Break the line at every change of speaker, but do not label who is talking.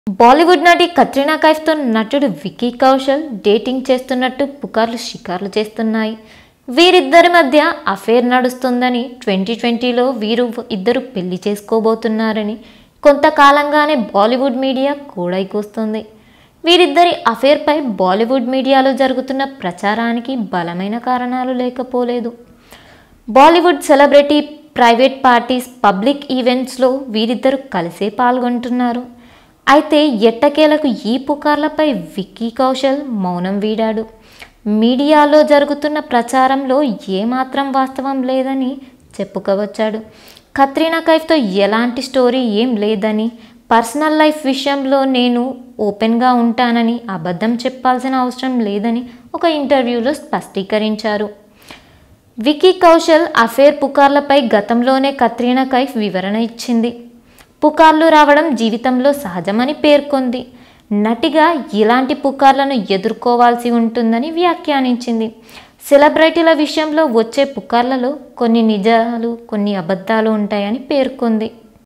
బాలీవుడ్ నటి కత్రినా కైఫ్తో నటుడు విక్కీ కౌశల్ డేటింగ్ చేస్తున్నట్టు పుకార్లు షికార్లు చేస్తున్నాయి వీరిద్దరి మధ్య అఫేర్ నడుస్తుందని ట్వంటీ ట్వంటీలో వీరు ఇద్దరు పెళ్లి చేసుకోబోతున్నారని కొంతకాలంగానే బాలీవుడ్ మీడియా కూడైకూస్తుంది వీరిద్దరి అఫేర్పై బాలీవుడ్ మీడియాలో జరుగుతున్న ప్రచారానికి బలమైన కారణాలు లేకపోలేదు Bollywood celebrity private parties public ఈవెంట్స్లో వీరిద్దరు కలిసే పాల్గొంటున్నారు అయితే ఎట్టకేలకు ఈ పుకార్లపై విక్కీ కౌశల్ మౌనం వీడాడు మీడియాలో జరుగుతున్న ప్రచారంలో ఏమాత్రం వాస్తవం లేదని చెప్పుకోవచ్చాడు కత్రీనా కైఫ్తో ఎలాంటి స్టోరీ ఏం లేదని పర్సనల్ లైఫ్ విషయంలో నేను ఓపెన్గా ఉంటానని అబద్ధం చెప్పాల్సిన అవసరం లేదని ఒక ఇంటర్వ్యూలో స్పష్టీకరించారు వికీ కౌశల్ అఫేర్ పుకార్లపై గతంలోనే కత్రీనా కైఫ్ వివరణ ఇచ్చింది పుకార్లు రావడం జీవితంలో సహజమని పేర్కొంది నటిగా ఇలాంటి పుకార్లను ఎదుర్కోవాల్సి ఉంటుందని వ్యాఖ్యానించింది సెలబ్రిటీల విషయంలో వచ్చే పుకార్లలో కొన్ని నిజాలు కొన్ని అబద్ధాలు ఉంటాయని పేర్కొంది